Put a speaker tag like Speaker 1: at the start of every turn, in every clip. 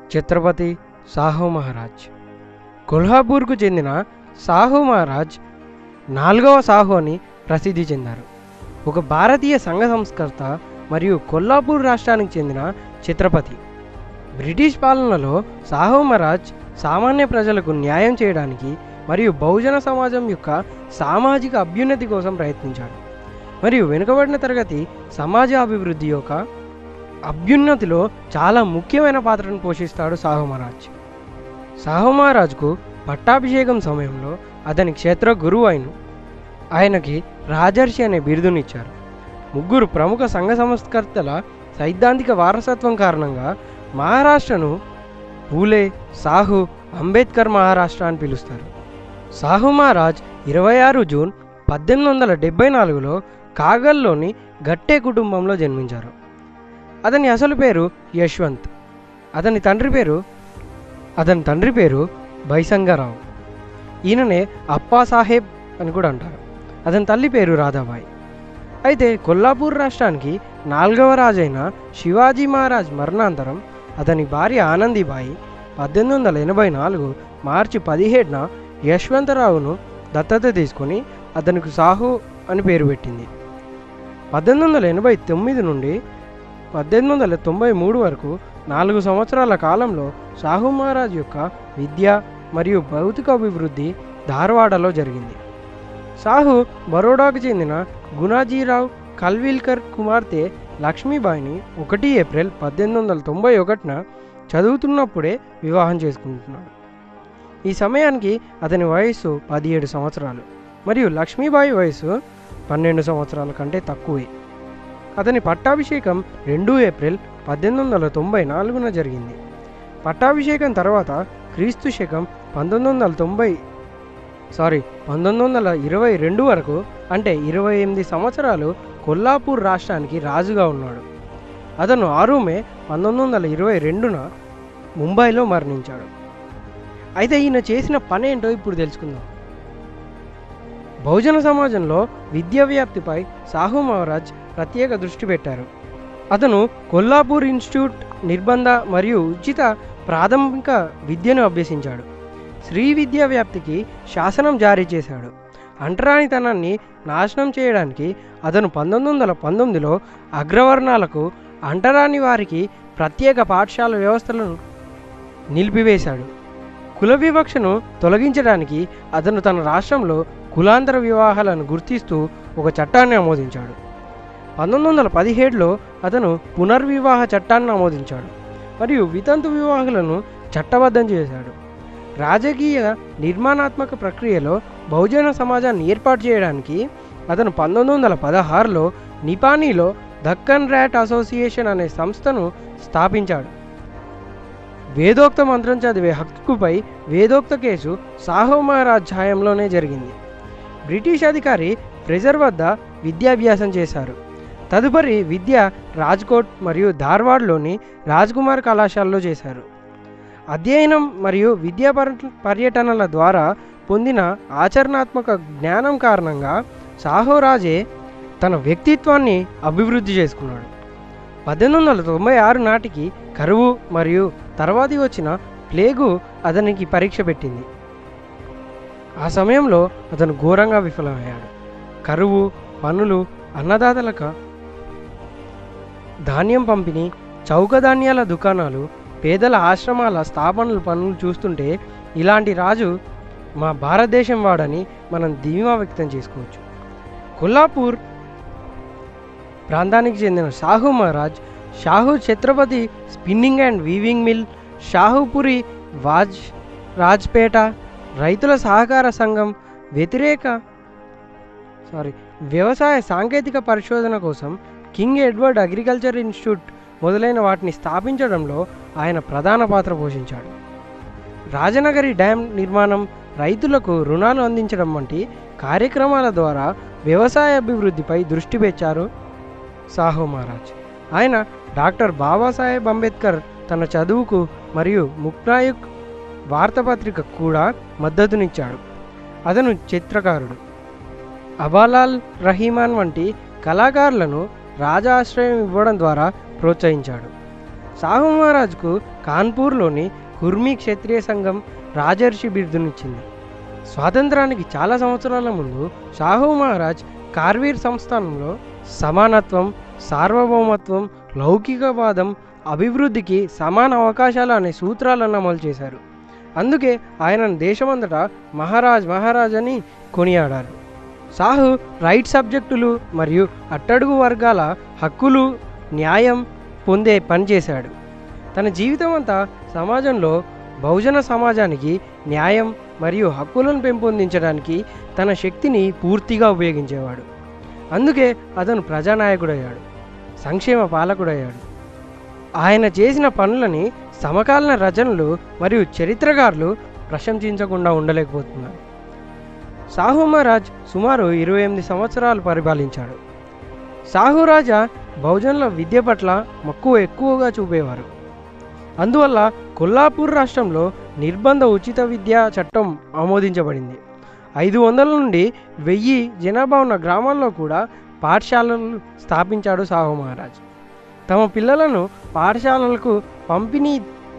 Speaker 1: ఛత్రపతి సాహు మహారాజ్ కొల్హాపూర్కు చెందిన సాహు మహారాజ్ నాలుగవ సాహు అని ప్రసిద్ధి చెందారు ఒక భారతీయ సంఘ సంస్కర్త మరియు కొల్లాపూర్ రాష్ట్రానికి చెందిన ఛత్రపతి బ్రిటిష్ పాలనలో సాహు మహారాజ్ సామాన్య ప్రజలకు న్యాయం చేయడానికి మరియు బహుజన సమాజం యొక్క సామాజిక అభ్యున్నతి కోసం ప్రయత్నించాడు మరియు వెనుకబడిన తరగతి సమాజ అభివృద్ధి యొక్క అభ్యున్నతిలో చాలా ముఖ్యమైన పాత్రను పోషిస్తాడు సాహు మహారాజ్ సాహు మహారాజ్కు పట్టాభిషేకం సమయంలో అతని క్షేత్ర గురువు అయిన ఆయనకి రాజర్షి అనే బిరుదునిచ్చారు ముగ్గురు ప్రముఖ సంఘ సంస్కర్తల సైద్ధాంతిక వారసత్వం కారణంగా మహారాష్ట్రను పూలే సాహు అంబేద్కర్ మహారాష్ట్ర అని పిలుస్తారు సాహు మహారాజ్ ఇరవై ఆరు జూన్ పద్దెనిమిది వందల డెబ్బై నాలుగులో కాగల్లోని గట్టే కుటుంబంలో జన్మించారు అతని అసలు పేరు యశ్వంత్ అతని తండ్రి పేరు అతని తండ్రి పేరు బైసంగారావు ఈయననే అప్పా సాహెబ్ అని కూడా అంటారు అతని తల్లి పేరు రాధాబాయి అయితే కొల్లాపూర్ రాష్ట్రానికి నాలుగవ రాజైన శివాజీ మహారాజ్ మరణాంతరం అతని భార్య ఆనందీబాయి పద్దెనిమిది వందల ఎనభై నాలుగు మార్చి పదిహేడున యశ్వంతరావును దత్తత తీసుకొని అతనికి సాహు అని పేరు పెట్టింది పద్దెనిమిది వందల ఎనభై తొమ్మిది నుండి పద్దెనిమిది వందల తొంభై మూడు వరకు నాలుగు సంవత్సరాల కాలంలో సాహు మహారాజ్ యొక్క విద్య మరియు భౌతిక అభివృద్ధి ధార్వాడలో జరిగింది సాహు బరోడాకు చెందిన గుణాజీరావు కల్విల్కర్ కుమార్తె లక్ష్మీబాయిని ఒకటి ఏప్రిల్ పద్దెనిమిది వందల తొంభై ఒకటిన చదువుతున్నప్పుడే వివాహం చేసుకుంటున్నాడు ఈ సమయానికి అతని వయస్సు పదిహేడు సంవత్సరాలు మరియు లక్ష్మీబాయి వయస్సు పన్నెండు సంవత్సరాల కంటే తక్కువే అతని పట్టాభిషేకం రెండు ఏప్రిల్ పద్దెనిమిది వందల తొంభై నాలుగున జరిగింది పట్టాభిషేకం తర్వాత క్రీస్తు శకం పంతొమ్మిది వందల తొంభై సారీ పంతొమ్మిది వందల ఇరవై రెండు వరకు అంటే ఇరవై ఎనిమిది సంవత్సరాలు కొల్లాపూర్ రాష్ట్రానికి రాజుగా ఉన్నాడు అతను ఆరు మే పంతొమ్మిది వందల ఇరవై రెండున ముంబైలో మరణించాడు అయితే ఈయన చేసిన పని ఏంటో ఇప్పుడు తెలుసుకుందాం బహుజన సమాజంలో విద్యా వ్యాప్తిపై సాహు మహారాజ్ ప్రత్యేక దృష్టి పెట్టారు అతను కొల్లాపూర్ ఇన్స్టిట్యూట్ నిర్బంధ మరియు ఉచిత ప్రాథమిక విద్యను అభ్యసించాడు శ్రీ విద్యా వ్యాప్తికి శాసనం జారీ చేశాడు అంటరానితనాన్ని నాశనం చేయడానికి అతను పంతొమ్మిది వందల పంతొమ్మిదిలో అగ్రవర్ణాలకు అంటరాని వారికి ప్రత్యేక పాఠశాల వ్యవస్థలను నిలిపివేశాడు కుల వివక్షను తొలగించడానికి అతను తన రాష్ట్రంలో కులాంతర వివాహాలను గుర్తిస్తూ ఒక చట్టాన్ని ఆమోదించాడు పంతొమ్మిది వందల పదిహేడులో అతను పునర్వివాహ చట్టాన్ని ఆమోదించాడు మరియు వితంతు వివాహాలను చట్టబద్ధం చేశాడు రాజకీయ నిర్మాణాత్మక ప్రక్రియలో బహుజన సమాజాన్ని ఏర్పాటు చేయడానికి అతను పంతొమ్మిది వందల పదహారులో నిపానీలో దక్కన్ ర్యాట్ అసోసియేషన్ అనే సంస్థను స్థాపించాడు వేదోక్త మంత్రం చదివే హక్కుపై వేదోక్త కేసు సాహో మహారాజ్ ఛాయంలోనే జరిగింది బ్రిటిష్ అధికారి ఫ్రెజర్ వద్ద విద్యాభ్యాసం చేశారు తదుపరి విద్య రాజ్కోట్ మరియు ధార్వాడ్లోని రాజ్కుమార్ కళాశాలలో చేశారు అధ్యయనం మరియు విద్యా పర్య- పర్యటనల ద్వారా పొందిన ఆచరణాత్మక జ్ఞానం కారణంగా సాహోరాజే తన వ్యక్తిత్వాన్ని అభివృద్ధి చేసుకున్నాడు పద్దెనిమిది వందల తొంభై ఆరు నాటికి కరువు మరియు తర్వాతి వచ్చిన ప్లేగు అతనికి పరీక్ష పెట్టింది ఆ సమయంలో అతను ఘోరంగా విఫలమయ్యాడు కరువు పనులు అన్నదాతలకు ధాన్యం పంపిణీ చౌక ధాన్యాల దుకాణాలు పేదల ఆశ్రమాల స్థాపనలు పనులు చూస్తుంటే ఇలాంటి రాజు మా భారతదేశం వాడని మనం ధీమా వ్యక్తం చేసుకోవచ్చు కొల్లాపూర్ ప్రాంతానికి చెందిన Shahu Maharaj Shahu Chhatrapati spinning and weaving mill Shahupuri వాజ్ రాజ్పేట రైతుల సహకార సంఘం వ్యతిరేక సారీ వ్యవసాయ సాంకేతిక పరిశోధన కోసం కింగ్ ఎడ్వర్డ్ అగ్రికల్చర్ ఇన్స్టిట్యూట్ మొదలైన వాటిని స్థాపించడంలో ఆయన ప్రధాన పాత్ర పోషించాడు రాజనగరి డ్యాం నిర్మాణం రైతులకు రుణాలు అందించడం వంటి కార్యక్రమాల ద్వారా వ్యవసాయ అభివృద్ధిపై దృష్టి పెట్టారు సాహు మహారాజ్ ఆయన డాక్టర్ బాబాసాహెబ్ అంబేద్కర్ తన చదువుకు మరియు ముక్నాయుక్ వార్తాపత్రిక కూడా మద్దతునిచ్చాడు అతను చిత్రకారుడు అబాలాల్ రహీమాన్ వంటి కళాకారులను రాజా ఆశ్రయం ఇవ్వడం ద్వారా ప్రోత్సహించాడు సాహు మహారాజ్కు కాన్పూర్లోని కుర్మీ క్షత్రియ సంఘం రాజర్షి బిరుదునిచ్చింది స్వాతంత్రానికి చాలా సంవత్సరాల ముందు షాహు మహారాజ్ కార్వీర్ సంస్థానంలో సమానత్వం సార్వభౌమత్వం లౌకికవాదం అభివృద్ధికి సమాన అవకాశాలు అనే సూత్రాలను అమలు చేశారు అందుకే ఆయనను దేశమంతటా మహారాజ్ మహారాజ్ అని కొనియాడారు సాహు రైట్ సబ్జెక్టులు మరియు అట్టడుగు వర్గాల హక్కులు న్యాయం పొందే పని చేశాడు తన జీవితం అంతా సమాజంలో బహుజన సమాజానికి న్యాయం మరియు హక్కులను పెంపొందించడానికి తన శక్తిని పూర్తిగా ఉపయోగించేవాడు అందుకే అతను ప్రజానాయకుడయ్యాడు సంక్షేమ పాలకుడయ్యాడు ఆయన చేసిన పనులని సమకాలీన రచనలు మరియు చరిత్రకారులు ప్రశంసించకుండా ఉండలేకపోతున్నారు సాహు మహారాజ్ సుమారు ఇరవై ఎనిమిది సంవత్సరాలు పరిపాలించాడు సాహు రాజా బహుజనుల విద్య పట్ల మక్కువ ఎక్కువగా చూపేవారు అందువల్ల కొల్లాపూర్ రాష్ట్రంలో నిర్బంధ ఉచిత విద్యా చట్టం ఆమోదించబడింది ఐదు వందల నుండి వెయ్యి జనాభా ఉన్న గ్రామాల్లో కూడా పాఠశాలలు స్థాపించాడు సాహు మహారాజ్ తమ పిల్లలను పాఠశాలలకు పంపిణీ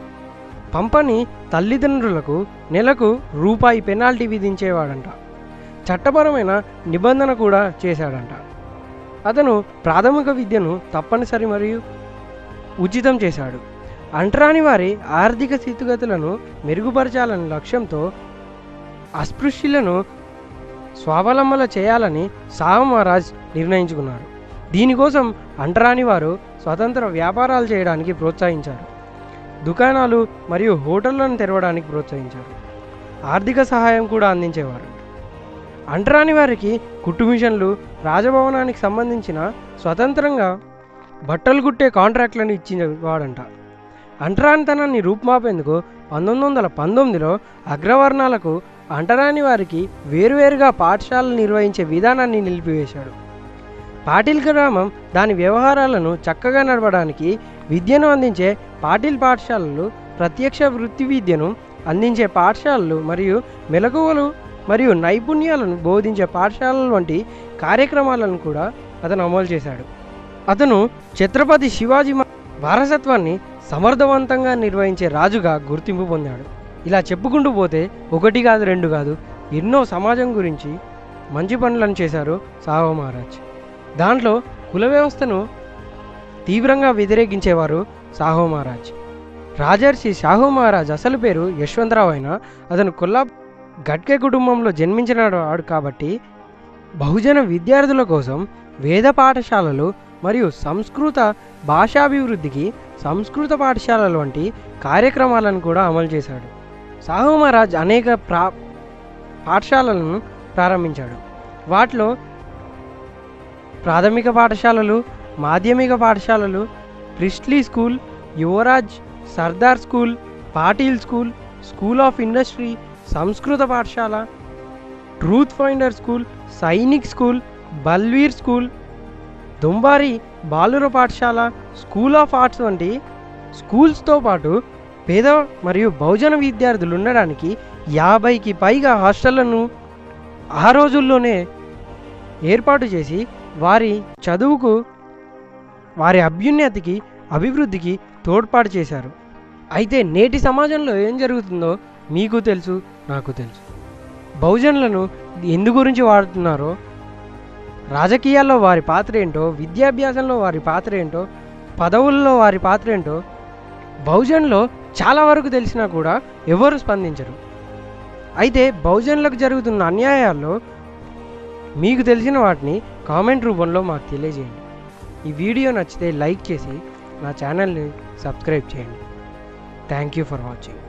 Speaker 1: పంపని తల్లిదండ్రులకు నెలకు రూపాయి పెనాల్టీ విధించేవాడంట చట్టపరమైన నిబంధన కూడా చేశాడంట అతను ప్రాథమిక విద్యను తప్పనిసరి మరియు ఉచితం చేశాడు అంటరాని వారి ఆర్థిక స్థితిగతులను మెరుగుపరచాలని లక్ష్యంతో అస్పృశ్యులను స్వావలంబన చేయాలని సాహు మహారాజ్ నిర్ణయించుకున్నారు దీనికోసం అంటరాని వారు స్వతంత్ర వ్యాపారాలు చేయడానికి ప్రోత్సహించారు దుకాణాలు మరియు హోటళ్లను తెరవడానికి ప్రోత్సహించారు ఆర్థిక సహాయం కూడా అందించేవారు అంటరాని వారికి కుట్టు మిషన్లు రాజభవనానికి సంబంధించిన స్వతంత్రంగా బట్టలు కుట్టే కాంట్రాక్ట్లను ఇచ్చేవాడంట అంటరానితనాన్ని రూపుమాపేందుకు పంతొమ్మిది వందల పంతొమ్మిదిలో అగ్రవర్ణాలకు అంటరాని వారికి వేరువేరుగా పాఠశాలలు నిర్వహించే విధానాన్ని నిలిపివేశాడు పాటిల్ గ్రామం దాని వ్యవహారాలను చక్కగా నడపడానికి విద్యను అందించే పాటిల్ పాఠశాలలు ప్రత్యక్ష వృత్తి విద్యను అందించే పాఠశాలలు మరియు మెలకువలు మరియు నైపుణ్యాలను బోధించే పాఠశాలలు వంటి కార్యక్రమాలను కూడా అతను అమలు చేశాడు అతను ఛత్రపతి శివాజీ మ- వారసత్వాన్ని సమర్థవంతంగా నిర్వహించే రాజుగా గుర్తింపు పొందాడు ఇలా చెప్పుకుంటూ పోతే ఒకటి కాదు రెండు కాదు ఎన్నో సమాజం గురించి మంచి పనులను చేశారు సాహో మహారాజ్ దాంట్లో కుల వ్యవస్థను తీవ్రంగా వ్యతిరేకించేవారు సాహో మహారాజ్ రాజర్షి సాహు మహారాజ్ అసలు పేరు యశ్వంతరావు అయినా అతను కొల్లా గట్కే కుటుంబంలో జన్మించిన వాడు కాబట్టి బహుజన విద్యార్థుల కోసం వేద పాఠశాలలు మరియు సంస్కృత భాషాభివృద్ధికి సంస్కృత పాఠశాలలు వంటి కార్యక్రమాలను కూడా అమలు చేశాడు సాహు మహారాజ్ అనేక ప్రా పాఠశాలలను ప్రారంభించాడు వాటిలో ప్రాథమిక పాఠశాలలు మాధ్యమిక పాఠశాలలు Priestly school Yuvraj Sardar school Patil school school of industry సంస్కృత పాఠశాల truth finder school Sainik school Balvir school దుంబారి బాలుర పాఠశాల స్కూల్ ఆఫ్ ఆర్ట్స్ వంటి స్కూల్స్తో పాటు పేద మరియు బహుజన విద్యార్థులు ఉండడానికి యాభైకి పైగా హాస్టళ్లను ఆ రోజుల్లోనే ఏర్పాటు చేసి వారి చదువుకు వారి అభ్యున్నతికి అభివృద్ధికి తోడ్పాటు చేశారు అయితే నేటి సమాజంలో ఏం జరుగుతుందో మీకు తెలుసు నాకు తెలుసు బహుజనులను ఎందు గురించి వాడుతున్నారో రాజకీయాల్లో వారి పాత్ర ఏంటో విద్యాభ్యాసంలో వారి పాత్ర ఏంటో పదవుల్లో వారి పాత్ర ఏంటో బహుజన్లో చాలా వరకు తెలిసినా కూడా ఎవరు స్పందించరు అయితే బహుజనులకు జరుగుతున్న అన్యాయాల్లో మీకు తెలిసిన వాటిని కామెంట్ రూపంలో మాకు తెలియజేయండి ఈ వీడియో నచ్చితే లైక్ చేసి నా ఛానల్ని సబ్స్క్రైబ్ చేయండి థ్యాంక్ యూ ఫర్ వాచింగ్